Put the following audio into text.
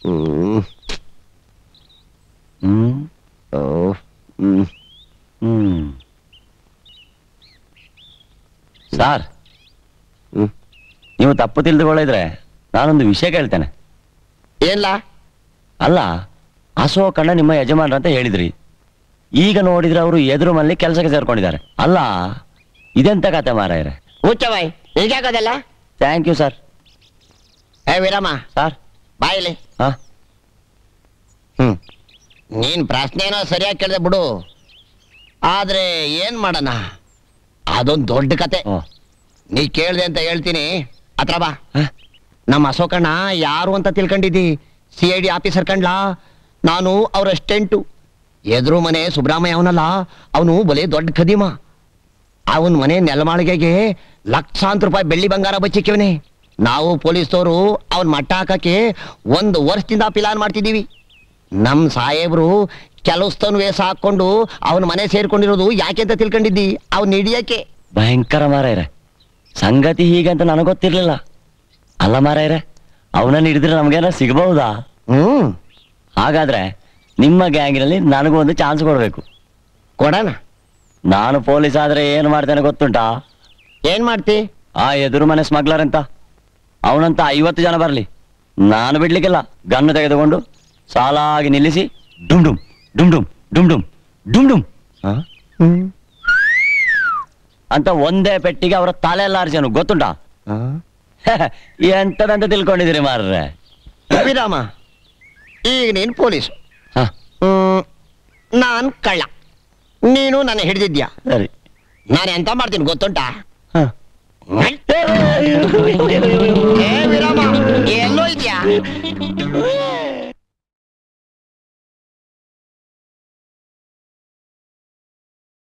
ಹ್ಮ್ ಹ್ಮ್ ಓ ಹ್ಮ್ ಹ್ಮ್ sir ಹ್ಮ್ ನೀವು ತಪ್ಪು ತಿಳಿದುಕೊಳ್ಳಿದ್ರೆ ನಾನೊಂದು ವಿಷಯ ಕೇಳ್ತೇನೆ ಏನ್ಲಾ ಅಲ್ಲ ಅಶೋಕಣ್ಣ ನಿಮ್ಮ ಯಜಮಾನ್ರು ಅಂತ ಹೇಳಿದ್ರಿ ಈಗ ನೋಡಿದ್ರೆ ಅವರು ಎದುರು ಮನೇಲಿ ಕೆಲಸಕ್ಕೆ ಸೇರ್ಕೊಂಡಿದ್ದಾರೆ ಅಲ್ಲ ಇದೆಂತ ಕತೆ ಮಾರಾಯರೆ ಹುಚ್ಚವಾಯ್ ನಿಜಾಗೋದಲ್ಲ ಥ್ಯಾಂಕ್ ಯು ಸರ್ ಏ ವೀರಮ್ಮ ಸರ್ ಬಾಯಿಲಿ ಹಾ ಹ್ಮ್ ನೀನ್ ಪ್ರಶ್ನೆನೋ ಸರಿಯಾಗಿ ಕೇಳಿದೆ ಬಿಡು ಆದ್ರೆ ಏನ್ ಮಾಡೋಣ ಅದೊಂದು ದೊಡ್ಡ ಕತೆ ಓ ನೀ ಕೇಳ್ದೆ ಅಂತ ಹೇಳ್ತೀನಿ ಹತ್ರ ಬಾ ಹ? ನಮ್ಮ ಅಶೋಕಣ್ಣ ಯಾರು ಅಂತ ತಿಳ್ಕೊಂಡಿದ್ದಿ ಸಿ ಐ ಡಿ ಆಫೀಸರ್ ಕಂಡ್ಲಾ ನಾನು ಅವ್ರ ಅಸ್ಟೆಂಟು ಎದುರು ಮನೆ ಸುಬ್ರಾಮಯ್ಯ ಅವನಲ್ಲ ಅವನು ಬಲೆ ದೊಡ್ಡ ಖದೀಮ ಅವನ ಮನೆ ನೆಲಮಾಳಿಗೆಗೆ ಲಕ್ಷಾಂತರ ರೂಪಾಯಿ ಬೆಳ್ಳಿ ಬಂಗಾರ ಬಚ್ಚಿಕ್ಯವನೆ ನಾವು ಪೊಲೀಸ್ನವರು ಅವನ್ ಮಟ್ಟ ಹಾಕಕ್ಕೆ ಒಂದು ವರ್ಷದಿಂದ ಪ್ಲಾನ್ ಮಾಡ್ತಿದ್ದೀವಿ ನಮ್ ಸಾಹೇಬ್ರು ಕೆಲಸದನ್ ವೇಷ ಹಾಕೊಂಡು ಅವನ ಮನೆ ಸೇರ್ಕೊಂಡಿರೋದು ಯಾಕೆ ಅಂತ ತಿಳ್ಕೊಂಡಿದ್ದಿ ಅವ್ನ ಹಿಡಿಯಕ್ಕೆ ಭಯಂಕರ ಮಾರಾಯರೆ ಸಂಗತಿ ಹೀಗೆ ಅಂತ ನನಗೆ ಗೊತ್ತಿರ್ಲಿಲ್ಲ ಅಲ್ಲ ಮಾರಾಯರೆ ಅವನನ್ನ ಹಿಡಿದ್ರೆ ನಮ್ಗೇನ ಸಿಗಬಹುದಾ ಹ್ಮ್ ಹಾಗಾದ್ರೆ ನಿಮ್ಮ ಗ್ಯಾಂಗಿನಲ್ಲಿ ನನಗೂ ಒಂದು ಚಾನ್ಸ್ ಕೊಡ್ಬೇಕು ಕೊಡೋಣ ನಾನು ಪೊಲೀಸ್ ಆದ್ರೆ ಏನು ಮಾಡ್ತೇನೆ ಗೊತ್ತುಂಟಾ ಏನ್ ಮಾಡ್ತಿ ಆ ಎದುರು ಮನೆ ಸ್ಮಗ್ಲರ್ ಅಂತ ಅವನಂತ ಐವತ್ತು ಜನ ಬರಲಿ ನಾನು ಬಿಡ್ಲಿಕ್ಕಿಲ್ಲ ಗನ್ನು ತೆಗೆದುಕೊಂಡು ಸಾಲಾಗಿ ನಿಲ್ಲಿಸಿ ಡುಮ್ ಡುಮ್ ಡುಮ್ ಡುಮ್ ಡುಮ್ ಡುಮ್ ಡುಮ್ ಡುಮ್ ಅಂತ ಒಂದೇ ಪೆಟ್ಟಿಗೆ ಅವರ ತಲೆ ಎಲ್ಲ ಆರಿಸನು ಗೊತ್ತುಂಟಾ ಎಂತದಂತ ತಿಳ್ಕೊಂಡಿದ್ದೀರಿ ಮಾರ್ರೆ ವಿರಾಮ ಈಗ ನೀನ್ ಪೊಲೀಸು ಹ, ಹ್ಮ್, ನಾನ್ ಕಳ್ಳ ನೀನು ನನ್ನ ಹಿಡಿದಿದ್ಯಾ ಸರಿ ನಾನು ಎಂತ ಮಾಡ್ತೀನಿ ಗೊತ್ತುಂಟಾ ಹ. ಏ ವಿರಾಮ ಎಲ್ಲೋ ಇದ್ಯಾ